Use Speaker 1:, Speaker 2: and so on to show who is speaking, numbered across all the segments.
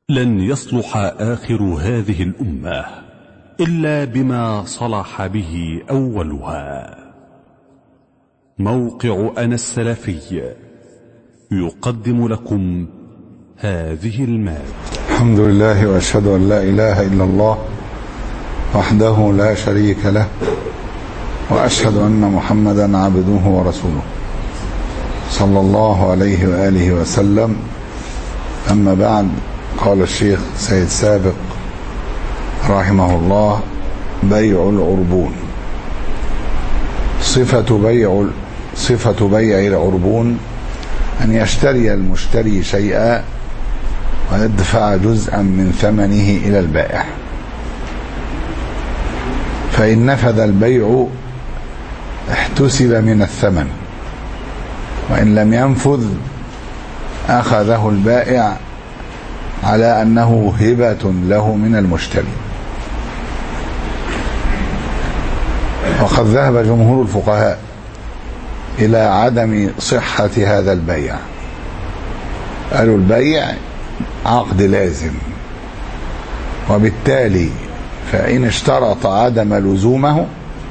Speaker 1: لن يصلح آخر هذه الأمة إلا بما صلح به أولها موقع أنا السلفي يقدم لكم هذه المادة
Speaker 2: الحمد لله واشهد ان لا اله الا الله وحده لا شريك له واشهد ان محمدا عبده ورسوله صلى الله عليه واله وسلم اما بعد قال الشيخ سيد سابق رحمه الله بيع العربون صفة بيع صفة بيع العربون أن يشتري المشتري شيئا ويدفع جزءا من ثمنه إلى البائع فإن نفذ البيع احتسب من الثمن وإن لم ينفذ أخذه البائع على أنه هبة له من المشتري وقد ذهب جمهور الفقهاء إلى عدم صحة هذا البيع قالوا البيع عقد لازم وبالتالي فإن اشترط عدم لزومه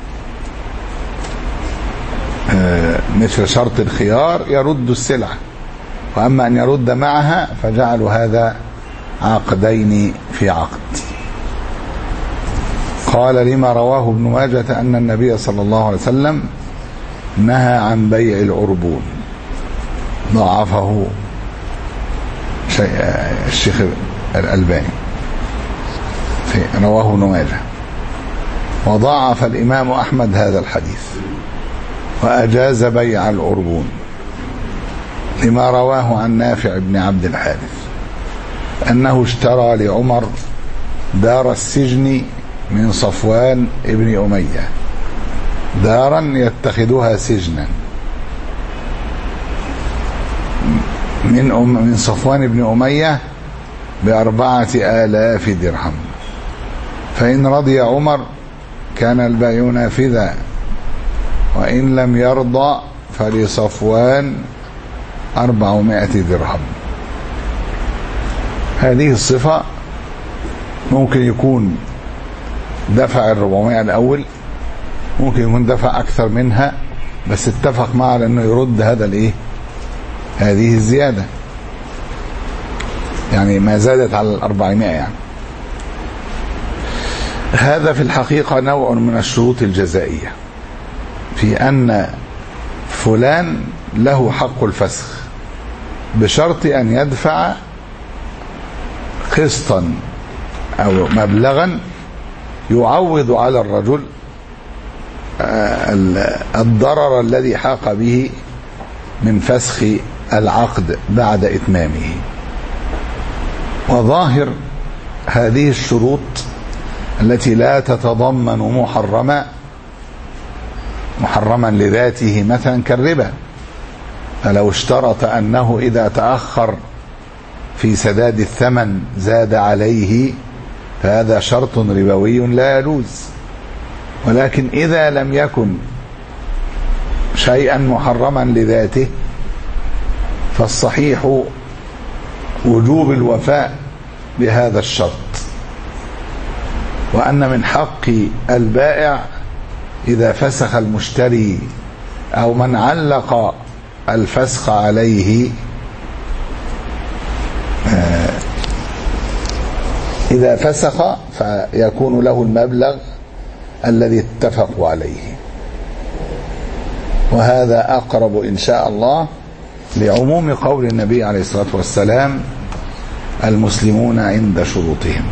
Speaker 2: مثل شرط الخيار يرد السلعة وأما أن يرد معها فجعلوا هذا عقدين في عقد قال لما رواه ابن ماجة أن النبي صلى الله عليه وسلم نهى عن بيع العربون ضعفه الشيخ الألباني رواه ابن ماجه وضاعف الإمام أحمد هذا الحديث وأجاز بيع العربون لما رواه عن نافع بن عبد الحارث أنه اشترى لعمر دار السجن من صفوان ابن أمية دارا يتخذها سجنا من أم من صفوان بن أمية بأربعة آلاف درهم فإن رضي عمر كان البيع نافذا وإن لم يرضى فلصفوان أربعمائة درهم هذه الصفة ممكن يكون دفع الربعمائة الأول ممكن يكون دفع أكثر منها بس اتفق معه لأنه يرد هذا الإيه هذه الزيادة يعني ما زادت على الأربعمائة يعني هذا في الحقيقة نوع من الشروط الجزائية في أن فلان له حق الفسخ بشرط أن يدفع قسطا أو مبلغا يعوض على الرجل الضرر الذي حاق به من فسخ العقد بعد إتمامه وظاهر هذه الشروط التي لا تتضمن محرما محرما لذاته مثلا كالربا فلو اشترط أنه إذا تأخر في سداد الثمن زاد عليه فهذا شرط ربوي لا يجوز ولكن إذا لم يكن شيئا محرما لذاته فالصحيح وجوب الوفاء بهذا الشرط وأن من حق البائع إذا فسخ المشتري أو من علق الفسخ عليه إذا فسخ فيكون له المبلغ الذي اتفقوا عليه وهذا أقرب إن شاء الله لعموم قول النبي عليه الصلاة والسلام المسلمون عند شروطهم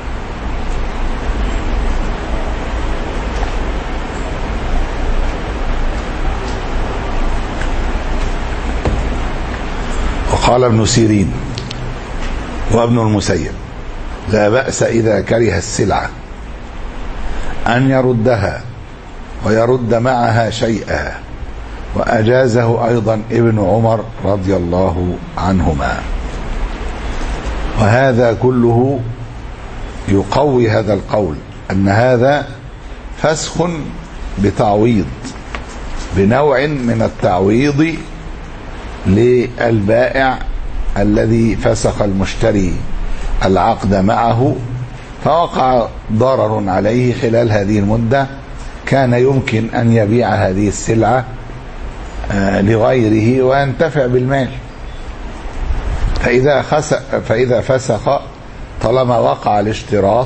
Speaker 2: وقال ابن سيرين وابن المسيب لا بأس إذا كره السلعة أن يردها ويرد معها شيئا وأجازه أيضا ابن عمر رضي الله عنهما وهذا كله يقوي هذا القول أن هذا فسخ بتعويض بنوع من التعويض للبائع الذي فسخ المشتري العقد معه فوقع ضرر عليه خلال هذه المدة كان يمكن أن يبيع هذه السلعة لغيره وينتفع بالمال فإذا, خس فإذا فسخ طالما وقع الاشتراط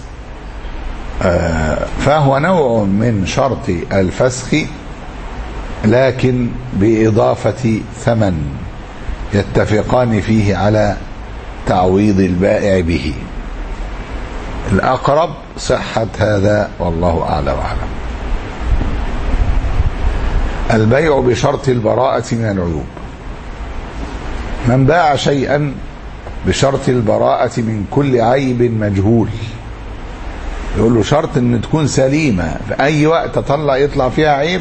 Speaker 2: فهو نوع من شرط الفسخ لكن بإضافة ثمن يتفقان فيه على تعويض البائع به الأقرب صحة هذا والله أعلى وأعلم البيع بشرط البراءة من العيوب من باع شيئا بشرط البراءة من كل عيب مجهول يقول له شرط ان تكون سليمة في اي وقت طلع يطلع فيها عيب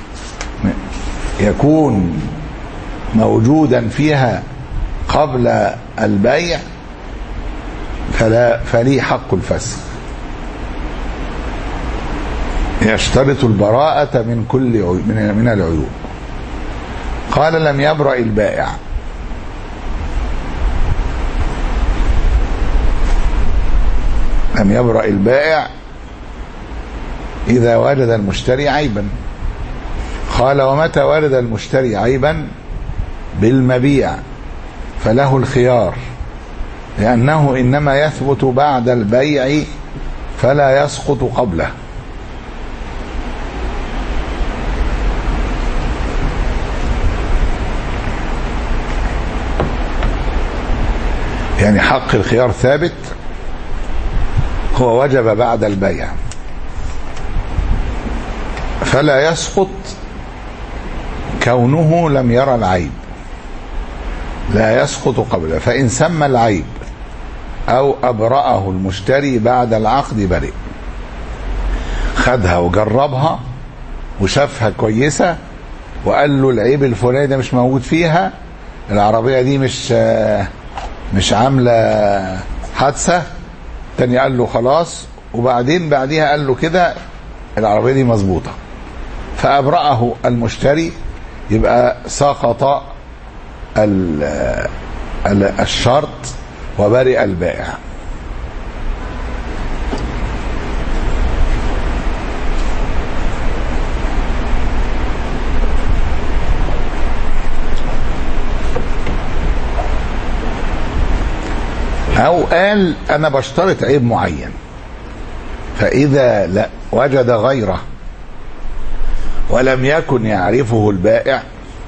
Speaker 2: يكون موجودا فيها قبل البيع فلا فلي حق الفسخ يشترط البراءة من كل من العيوب قال لم يبرأ البائع لم يبرأ البائع إذا وجد المشتري عيبا قال ومتى وجد المشتري عيبا بالمبيع فله الخيار لأنه إنما يثبت بعد البيع فلا يسقط قبله يعني حق الخيار ثابت هو وجب بعد البيع فلا يسقط كونه لم يرى العيب لا يسقط قبله فإن سمى العيب أو أبرأه المشتري بعد العقد برئ خدها وجربها وشافها كويسة وقال له العيب الفلاني ده مش موجود فيها العربية دي مش مش عاملة حادثة تاني قال له خلاص وبعدين بعديها قال له كده العربية دي مظبوطة فأبرأه المشتري يبقى سقط الشرط وبرئ البائع او قال انا بشترط عيب معين فاذا لا وجد غيره ولم يكن يعرفه البائع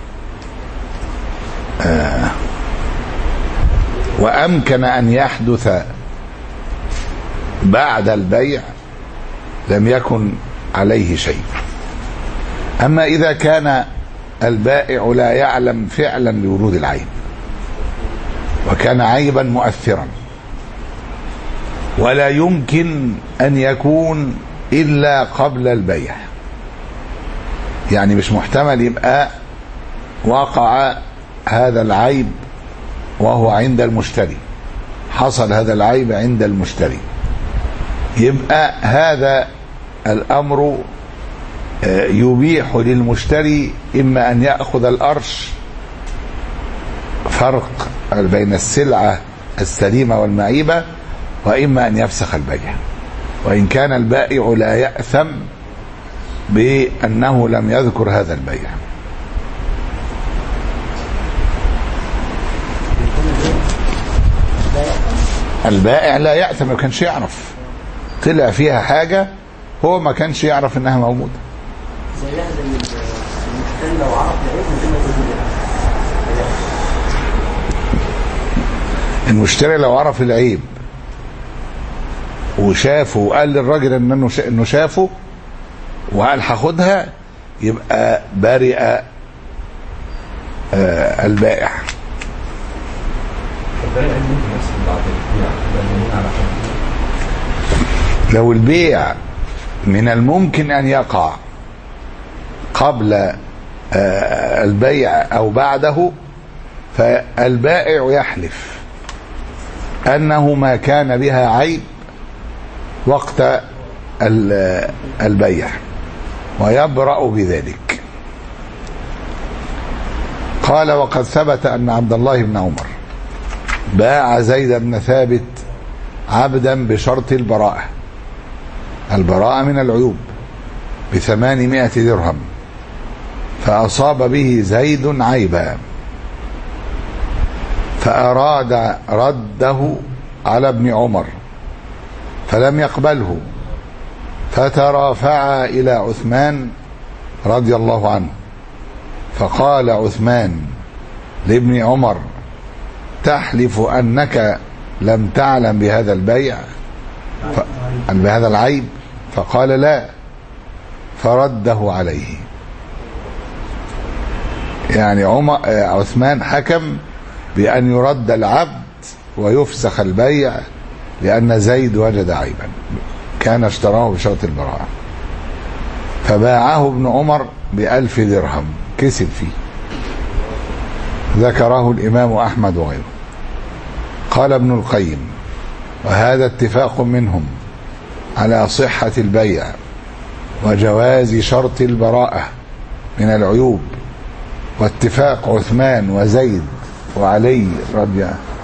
Speaker 2: آه وامكن ان يحدث بعد البيع لم يكن عليه شيء اما اذا كان البائع لا يعلم فعلا لورود العيب وكان عيبا مؤثرا ولا يمكن ان يكون الا قبل البيع يعني مش محتمل يبقى وقع هذا العيب وهو عند المشتري حصل هذا العيب عند المشتري يبقى هذا الامر يبيح للمشتري اما ان ياخذ الارش فرق بين السلعه السليمه والمعيبه واما ان يفسخ البيع وان كان البائع لا ياثم بانه لم يذكر هذا البيع البائع لا يأثم ما كانش يعرف طلع فيها حاجة هو ما كانش يعرف انها موجودة
Speaker 3: زيها زي المشتري لو عرف العيب من غير ما يقول
Speaker 2: المشتري لو عرف العيب وشافه وقال للراجل انه انه شافه وقال هاخدها يبقى برئ آه البائع لو البيع من الممكن ان يقع قبل آه البيع او بعده فالبائع يحلف انه ما كان بها عيب وقت البيع ويبرأ بذلك قال وقد ثبت أن عبد الله بن عمر باع زيد بن ثابت عبدا بشرط البراءة البراءة من العيوب بثمانمائة درهم فأصاب به زيد عيبا فأراد رده على ابن عمر فلم يقبله فترافعا إلى عثمان رضي الله عنه فقال عثمان لابن عمر تحلف أنك لم تعلم بهذا البيع ف... بهذا العيب فقال لا فرده عليه يعني عمر عثمان حكم بأن يرد العبد ويفسخ البيع لأن زيد وجد عيبا كان اشتراه بشرط البراءة فباعه ابن عمر بألف درهم كسب فيه ذكره الإمام أحمد وغيره قال ابن القيم وهذا اتفاق منهم على صحة البيع وجواز شرط البراءة من العيوب واتفاق عثمان وزيد وعلي رضي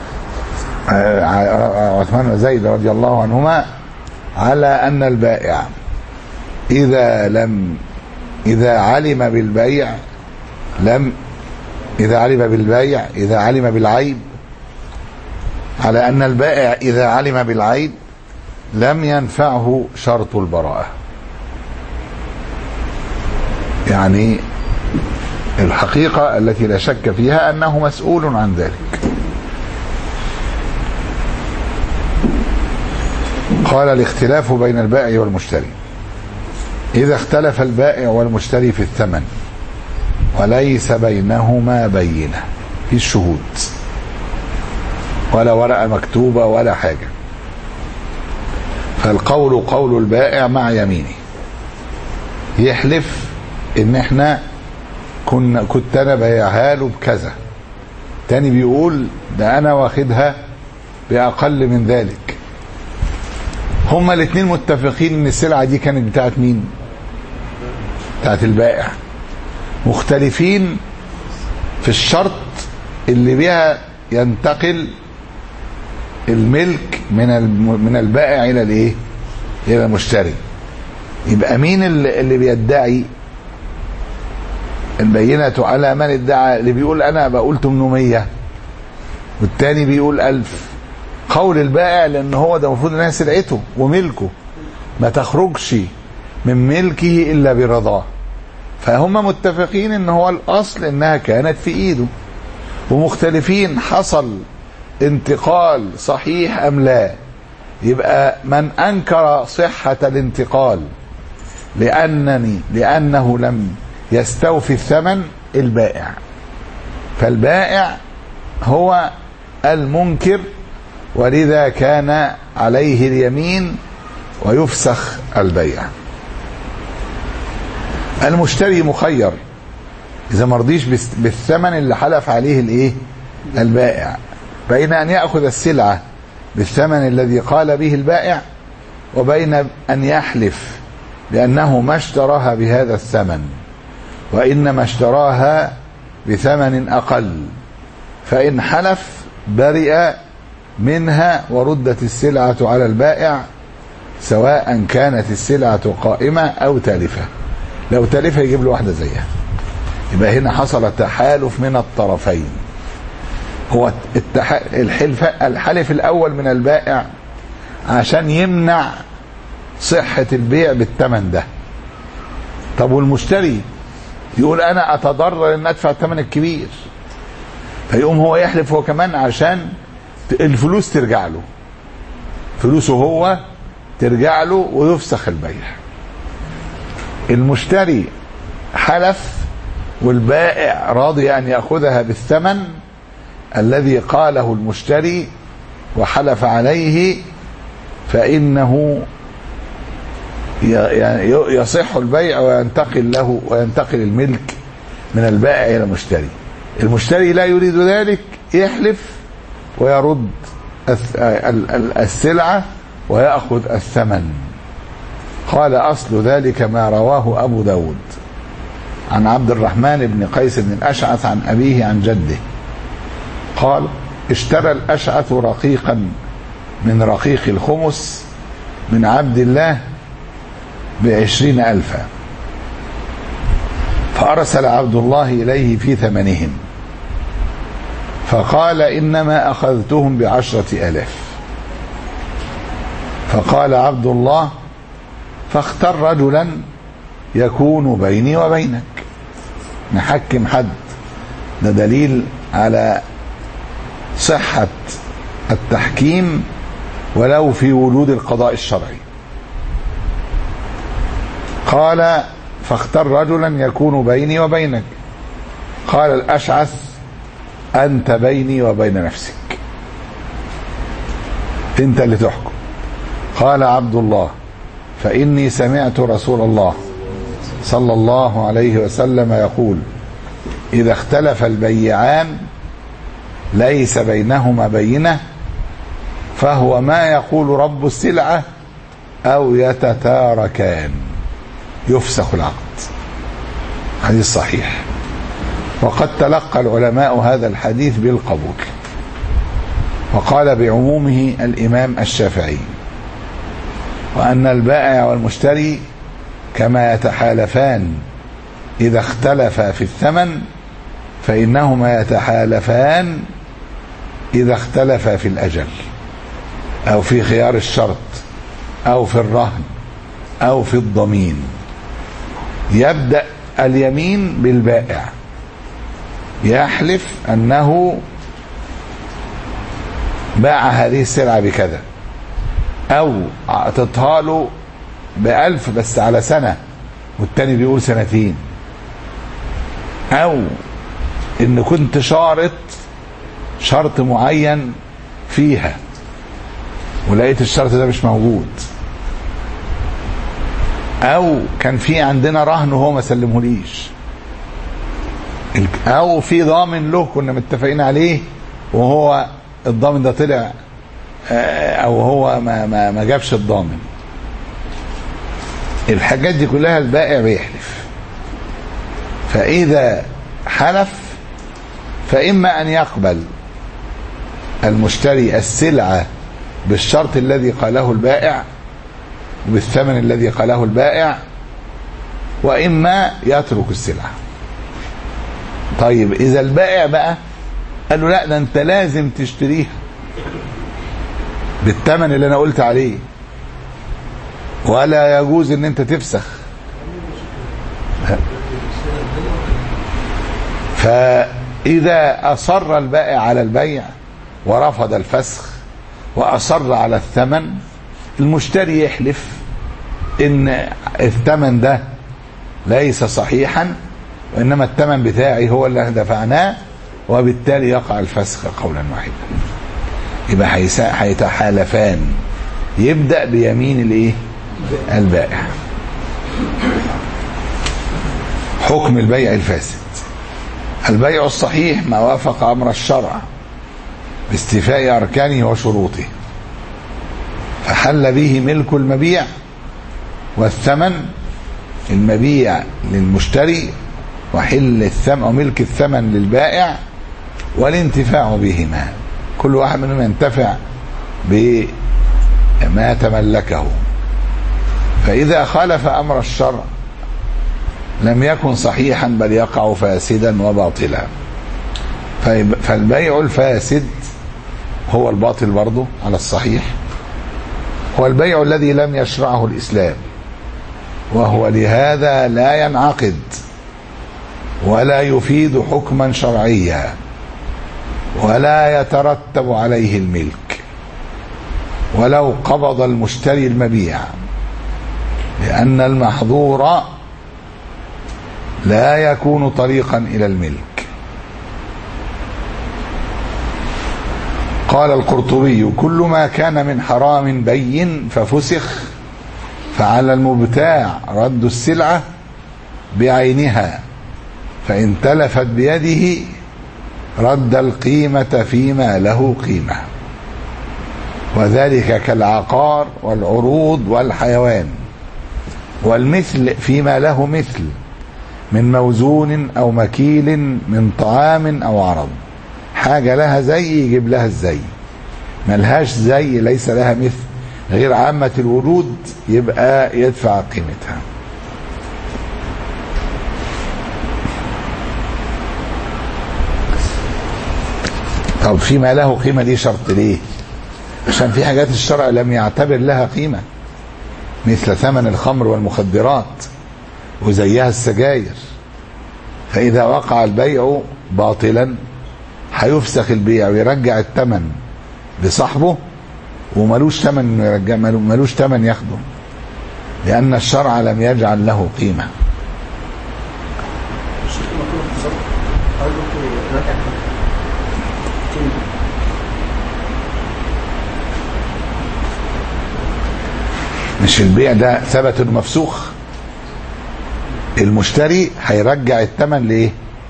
Speaker 2: عثمان وزيد رضي الله عنهما على أن البائع إذا لم إذا علم بالبيع لم إذا علم بالبيع إذا علم بالعيب على أن البائع إذا علم بالعيب لم ينفعه شرط البراءة يعني الحقيقة التي لا شك فيها أنه مسؤول عن ذلك قال الاختلاف بين البائع والمشتري إذا اختلف البائع والمشتري في الثمن وليس بينهما بينة في الشهود ولا ورقة مكتوبة ولا حاجة فالقول قول البائع مع يمينه يحلف ان احنا كنا كنت انا بايعها له بكذا تاني بيقول ده انا واخدها باقل من ذلك هما الاثنين متفقين ان السلعه دي كانت بتاعت مين بتاعت البائع مختلفين في الشرط اللي بيها ينتقل الملك من من البائع الى الايه الى المشتري يبقى مين اللي بيدعي البينة على من ادعى اللي بيقول انا بقول 800 والتاني بيقول 1000 قول البائع لان هو ده المفروض انها سلعته وملكه ما تخرجش من ملكه الا برضاه فهم متفقين ان هو الاصل انها كانت في ايده ومختلفين حصل انتقال صحيح ام لا يبقى من انكر صحة الانتقال لانني لانه لم يستوفي الثمن البائع فالبائع هو المنكر ولذا كان عليه اليمين ويفسخ البيع المشتري مخير اذا مرضيش بالثمن اللي حلف عليه الايه البائع بين ان ياخذ السلعه بالثمن الذي قال به البائع وبين ان يحلف بانه ما اشتراها بهذا الثمن وانما اشتراها بثمن اقل فان حلف برئ منها وردت السلعه على البائع سواء كانت السلعه قائمه او تالفه لو تالفه يجيب له واحده زيها يبقى هنا حصل تحالف من الطرفين هو التح... الحلف الحلف الاول من البائع عشان يمنع صحة البيع بالثمن ده طب والمشتري يقول انا اتضرر ان ادفع الثمن الكبير فيقوم هو يحلف هو كمان عشان الفلوس ترجع له فلوسه هو ترجع له ويفسخ البيع المشتري حلف والبائع راضي ان ياخذها بالثمن الذي قاله المشتري وحلف عليه فانه يصح البيع وينتقل له وينتقل الملك من البائع الى المشتري المشتري لا يريد ذلك يحلف ويرد السلعه ويأخذ الثمن قال أصل ذلك ما رواه أبو داود عن عبد الرحمن بن قيس بن الأشعث عن أبيه عن جده قال اشترى الأشعث رقيقا من رقيق الخمس من عبد الله بعشرين ألفا فأرسل عبد الله إليه في ثمنهم فقال إنما أخذتهم بعشرة آلاف فقال عبد الله فاختر رجلا يكون بيني وبينك نحكم حد ده دليل على صحة التحكيم ولو في وجود القضاء الشرعي قال فاختر رجلا يكون بيني وبينك قال الأشعث أنت بيني وبين نفسك أنت اللي تحكم قال عبد الله فإني سمعت رسول الله صلى الله عليه وسلم يقول إذا اختلف البيعان ليس بينهما بينة فهو ما يقول رب السلعة أو يتتاركان يفسخ العقد حديث صحيح وقد تلقى العلماء هذا الحديث بالقبول وقال بعمومه الإمام الشافعي وأن البائع والمشتري كما يتحالفان إذا اختلفا في الثمن فإنهما يتحالفان إذا اختلفا في الأجل أو في خيار الشرط أو في الرهن أو في الضمين يبدأ اليمين بالبائع يحلف أنه باع هذه السلعة بكذا أو أعطتها له بألف بس على سنة والتاني بيقول سنتين أو إن كنت شارط شرط معين فيها ولقيت الشرط ده مش موجود او كان في عندنا رهن وهو ما سلمهوليش او في ضامن له كنا متفقين عليه وهو الضامن ده طلع او هو ما ما ما جابش الضامن الحاجات دي كلها البائع بيحلف فاذا حلف فاما ان يقبل المشتري السلعه بالشرط الذي قاله البائع بالثمن الذي قاله البائع واما يترك السلعه طيب اذا البائع بقى قال له لا ده انت لازم تشتريها بالثمن اللي انا قلت عليه ولا يجوز ان انت تفسخ فاذا اصر البائع على البيع ورفض الفسخ واصر على الثمن المشتري يحلف ان الثمن ده ليس صحيحا وانما الثمن بتاعي هو اللي دفعناه وبالتالي يقع الفسخ قولا واحدا يبقى هيتحالفان يبدا بيمين الايه البائع حكم البيع الفاسد البيع الصحيح ما وافق امر الشرع باستيفاء اركانه وشروطه فحل به ملك المبيع والثمن المبيع للمشتري وحل الثمن وملك الثمن للبائع والانتفاع بهما كل واحد منهم ينتفع بما تملكه فإذا خالف أمر الشرع لم يكن صحيحا بل يقع فاسدا وباطلا فالبيع الفاسد هو الباطل برضه على الصحيح هو البيع الذي لم يشرعه الإسلام وهو لهذا لا ينعقد ولا يفيد حكما شرعيا ولا يترتب عليه الملك ولو قبض المشتري المبيع لأن المحظور لا يكون طريقا إلى الملك قال القرطبي كل ما كان من حرام بين ففسخ فعلى المبتاع رد السلعة بعينها فإن تلفت بيده رد القيمة فيما له قيمة وذلك كالعقار والعروض والحيوان والمثل فيما له مثل من موزون أو مكيل من طعام أو عرض حاجة لها زي يجيب لها الزي ملهاش زي ليس لها مثل غير عامة الوجود يبقى يدفع قيمتها طب فيما له قيمة دي شرط ليه عشان في حاجات الشرع لم يعتبر لها قيمة مثل ثمن الخمر والمخدرات وزيها السجاير فإذا وقع البيع باطلا هيفسخ البيع ويرجع الثمن لصاحبه وملوش ثمن إنه يرجع ملوش ثمن ياخده لأن الشرع لم يجعل له قيمة
Speaker 3: مش مطلوب بالظبط او ممكن يراجع كلمة
Speaker 2: مش البيع ده ثبت انه مفسوخ المشتري هيرجع الثمن لايه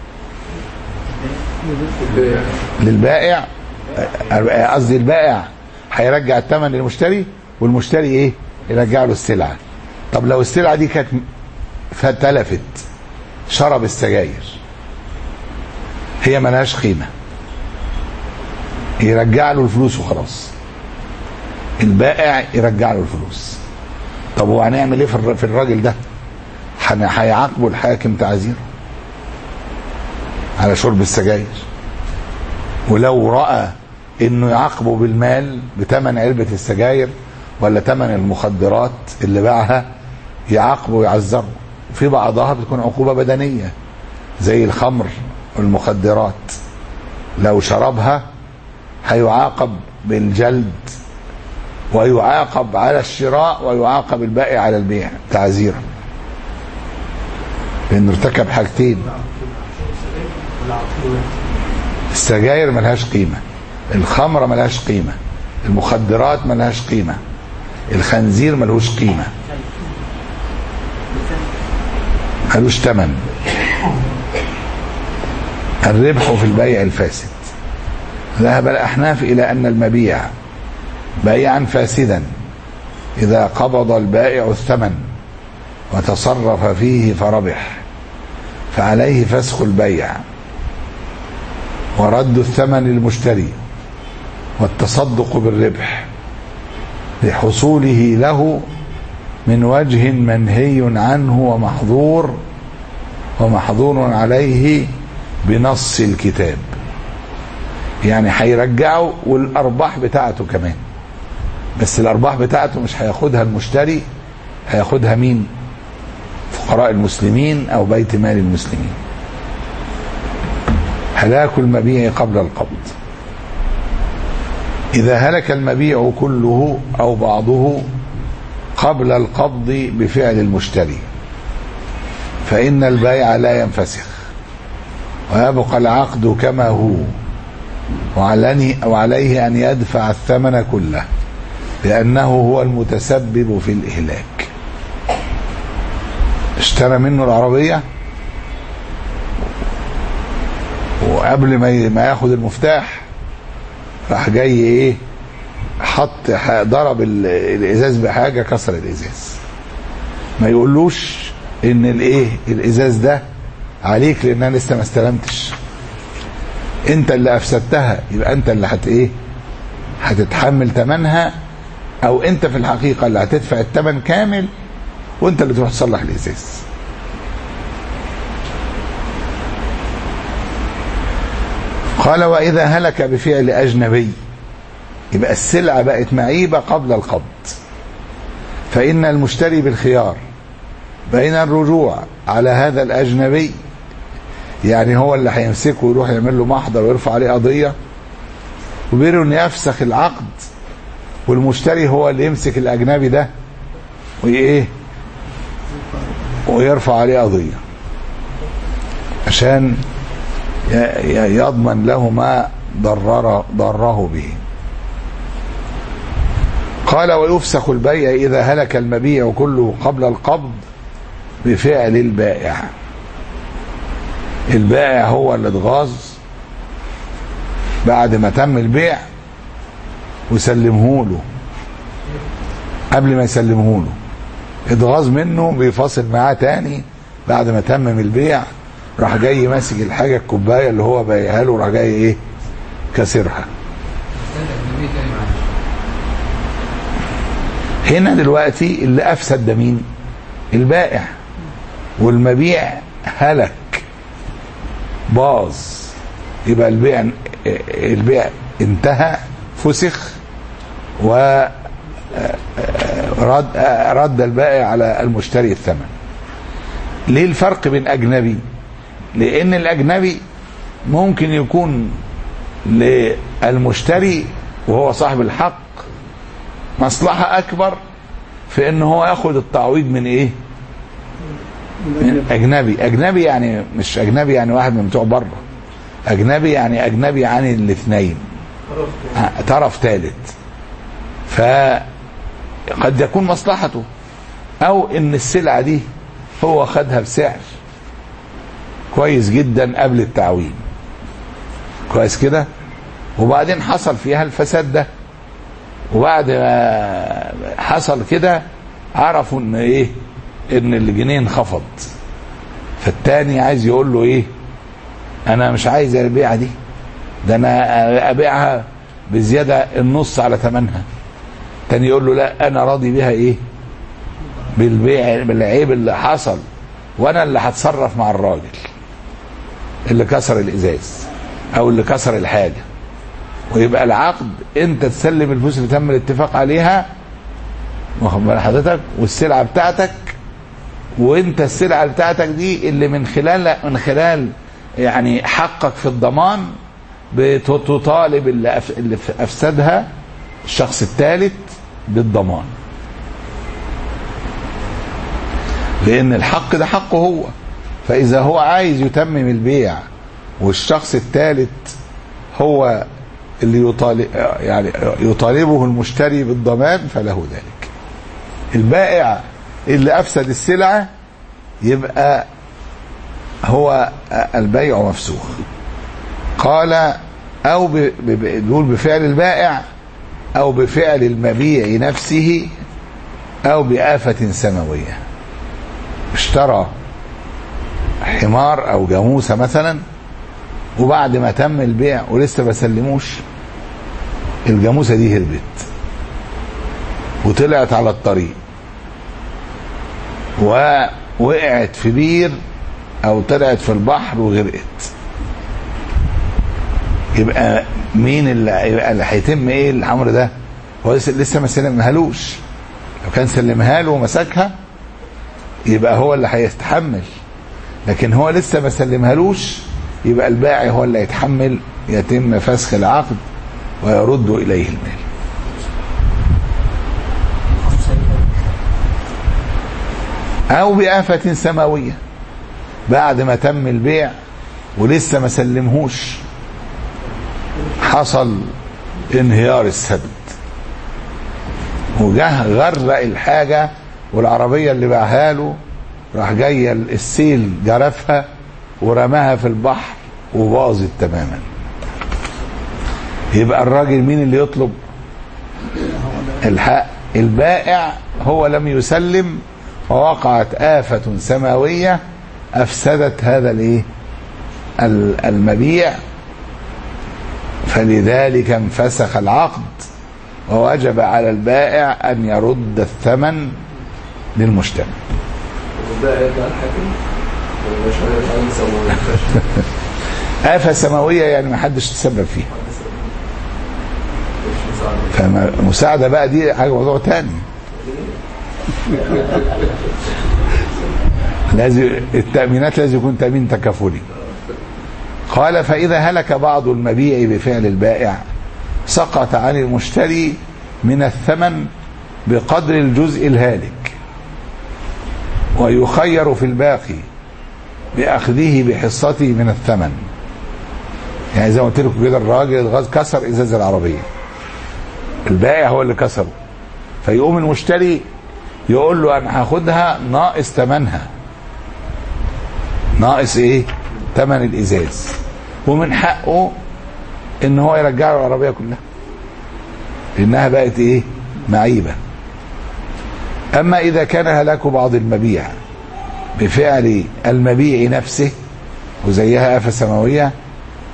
Speaker 2: للبائع آه، قصدي البائع هيرجع الثمن للمشتري والمشتري ايه يرجع له السلعه طب لو السلعه دي كانت فتلفت شرب السجاير هي ملهاش قيمه يرجع له الفلوس وخلاص البائع يرجع له الفلوس طب وهنعمل ايه في الر- في الراجل ده هن- هيعاقبه الحاكم تعزيره على شرب السجاير ولو راى انه يعاقبه بالمال بثمن علبه السجاير ولا ثمن المخدرات اللي باعها يعاقبه ويعذره في بعضها بتكون عقوبه بدنيه زي الخمر والمخدرات لو شربها هيعاقب بالجلد ويعاقب على الشراء ويعاقب البائع على البيع تعزيرا لانه ارتكب حاجتين السجاير ملهاش قيمة الخمرة ملهاش قيمة المخدرات ملهاش قيمة الخنزير ملهوش قيمة ملوش تمن الربح في البيع الفاسد ذهب الأحناف إلى أن المبيع بيعا فاسدا إذا قبض البائع الثمن وتصرف فيه فربح فعليه فسخ البيع ورد الثمن للمشتري والتصدق بالربح لحصوله له من وجه منهي عنه ومحظور ومحظور عليه بنص الكتاب يعني هيرجعه والارباح بتاعته كمان بس الارباح بتاعته مش هياخدها المشتري هياخدها مين فقراء المسلمين او بيت مال المسلمين هلاك المبيع قبل القبض إذا هلك المبيع كله أو بعضه قبل القبض بفعل المشتري فإن البيع لا ينفسخ ويبقى العقد كما هو وعلني وعليه أن يدفع الثمن كله لأنه هو المتسبب في الإهلاك اشترى منه العربية وقبل ما ما ياخد المفتاح راح جاي ايه حط ح- ضرب ال- الازاز بحاجه كسر الازاز ما يقولوش ان الايه الازاز ده عليك لان انا لسه ما استلمتش انت اللي افسدتها يبقى انت اللي هت ايه هتتحمل ثمنها او انت في الحقيقه اللي هتدفع الثمن كامل وانت اللي تروح تصلح الازاز قال وإذا هلك بفعل أجنبي يبقى السلعة بقت معيبة قبل القبض فإن المشتري بالخيار بين الرجوع على هذا الأجنبي يعني هو اللي هيمسكه ويروح يعمل له محضر ويرفع عليه قضية وبين إنه يفسخ العقد والمشتري هو اللي يمسك الأجنبي ده وإيه ويرفع عليه قضية عشان ي- ي- يضمن له ما ضرر ضره به قال ويفسخ البيع إذا هلك المبيع كله قبل القبض بفعل البائع البائع هو اللي اتغاظ بعد ما تم البيع وسلمه له قبل ما يسلمه له اتغاظ منه بيفاصل معاه تاني بعد ما تمم البيع راح جاي ماسك الحاجه الكوبايه اللي هو بايعها له راح جاي ايه كسرها
Speaker 4: الأجنبي تاني معاه
Speaker 2: هنا دلوقتي اللي افسد ده مين البائع والمبيع هلك باظ يبقى البيع البيع انتهى فسخ و رد رد البائع على المشتري الثمن ليه الفرق بين اجنبي لان الاجنبي ممكن يكون للمشتري وهو صاحب الحق مصلحة اكبر في ان هو ياخد التعويض من ايه من اجنبي اجنبي يعني مش اجنبي يعني واحد من بتوع بره اجنبي يعني اجنبي عن الاثنين طرف ثالث فقد يكون مصلحته او ان السلعه دي هو خدها بسعر كويس جدا قبل التعويم كويس كده وبعدين حصل فيها الفساد ده وبعد ما حصل كده عرفوا ان ايه ان الجنيه انخفض فالتاني عايز يقول له ايه انا مش عايز البيعه دي ده انا ابيعها بزياده النص على ثمنها تاني يقول له لا انا راضي بها ايه بالبيع بالعيب اللي حصل وانا اللي هتصرف مع الراجل اللي كسر الازاز او اللي كسر الحاجه ويبقى العقد انت تسلم الفلوس اللي تم الاتفاق عليها واخد بال حضرتك والسلعه بتاعتك وانت السلعه بتاعتك دي اللي من خلال من خلال يعني حقك في الضمان بتطالب اللي أف- اللي افسدها الشخص الثالث بالضمان لان الحق ده حقه هو فاذا هو عايز يتمم البيع والشخص الثالث هو اللي يطالب يعني يطالبه المشتري بالضمان فله ذلك البائع اللي افسد السلعه يبقى هو البيع مفسوخ قال او ب- ب- بيقول بفعل البائع او بفعل المبيع نفسه او بآفة سماوية اشترى حمار او جاموسة مثلا وبعد ما تم البيع ولسه ما سلموش الجاموسة دي هربت وطلعت على الطريق ووقعت في بير او طلعت في البحر وغرقت يبقى مين اللي يبقى اللي هيتم ايه الامر ده هو لسه لسه ما سلمهالوش لو كان سلمها له ومسكها يبقى هو اللي هيتحمل لكن هو لسه ما سلمهالوش يبقى البائع هو اللي هيتحمل يتم فسخ العقد ويرد اليه المال او بآفة سماوية بعد ما تم البيع ولسه ما سلمهوش حصل انهيار السد وجه غرق الحاجة والعربية اللي باعها له راح جاية السيل جرفها ورماها في البحر وباظت تماما يبقى الراجل مين اللي يطلب الحق البائع هو لم يسلم ووقعت آفة سماوية أفسدت هذا الايه ال- المبيع فلذلك انفسخ العقد ووجب على البائع أن يرد الثمن للمشتري
Speaker 4: والباقي يرجع الحاكم ولا مش هيرجع يسوي الفشل
Speaker 2: آفة سماوية يعني ما حدش تسبب فيها
Speaker 4: مش مساعدة
Speaker 2: فالمساعدة بقى دي حاجة موضوع تاني لازم التأمينات لازم يكون تأمين تكافلي قال فإذا هلك بعض المبيع بفعل البائع سقط عن المشتري من الثمن بقدر الجزء الهالك ويخير في الباقي بأخذه بحصته من الثمن يعني زي ما قلت لكم كده الراجل الغاز كسر ازاز العربيه البائع هو اللي كسره فيقوم المشتري يقول له انا هاخدها ناقص ثمنها ناقص ايه ثمن الازاز ومن حقه ان هو يرجع له العربيه كلها لانها بقت ايه معيبه اما اذا كان هلاك بعض المبيع بفعل المبيع نفسه وزيها آفة سماوية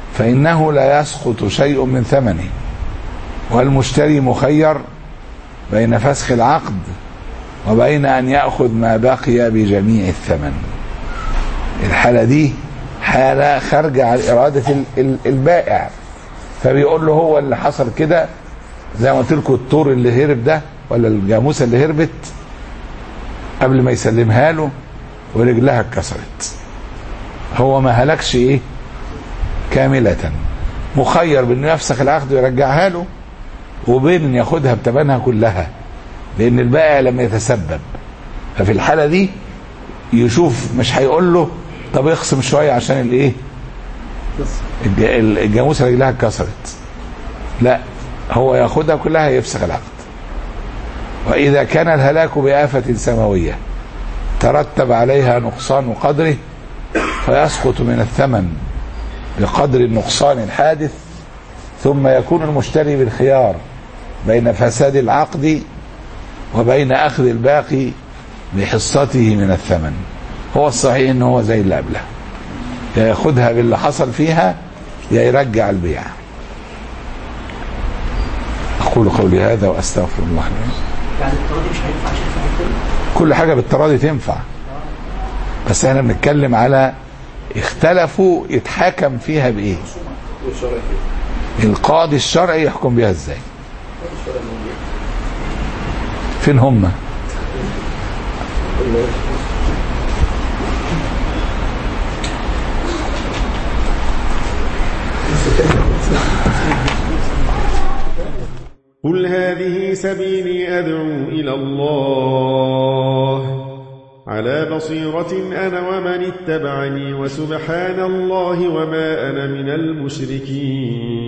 Speaker 2: فإنه لا يسقط شيء من ثمنه والمشتري مخير بين فسخ العقد وبين أن يأخذ ما بقي بجميع الثمن الحالة دي حالة خارجة عن إرادة ال- ال- البائع فبيقول له هو اللي حصل كده زي ما قلت لكم الطور اللي هرب ده ولا الجاموسة اللي هربت قبل ما يسلمها له ورجلها اتكسرت هو ما هلكش ايه كاملة مخير بانه يفسخ العقد ويرجعها له وبين ان ياخدها بتمنها كلها لان البائع لم يتسبب ففي الحالة دي يشوف مش هيقول له طب اخصم شوية عشان الايه الج- الجاموسة رجلها اتكسرت لا هو ياخدها كلها يفسخ العقد وإذا كان الهلاك بآفة سماوية ترتب عليها نقصان قدره فيسقط من الثمن بقدر النقصان الحادث ثم يكون المشتري بالخيار بين فساد العقد وبين أخذ الباقي بحصته من الثمن هو الصحيح ان هو زي اللي قبلها يا ياخدها باللي حصل فيها يا يرجع البيع أقول قولي هذا وأستغفر الله لي
Speaker 3: يعني التراضي مش هينفع عشان في الكل
Speaker 2: كل حاجة بالتراضي تنفع بس احنا بنتكلم على اختلفوا يتحاكم فيها بايه
Speaker 4: والشرع كده
Speaker 2: القاضي الشرعي يحكم بيها ازاي
Speaker 4: الشرع موجود
Speaker 2: فين هم
Speaker 4: كله
Speaker 5: قل هذه سبيلي أدعو إلى الله على بصيرة أنا ومن اتبعني وسبحان الله وما أنا من المشركين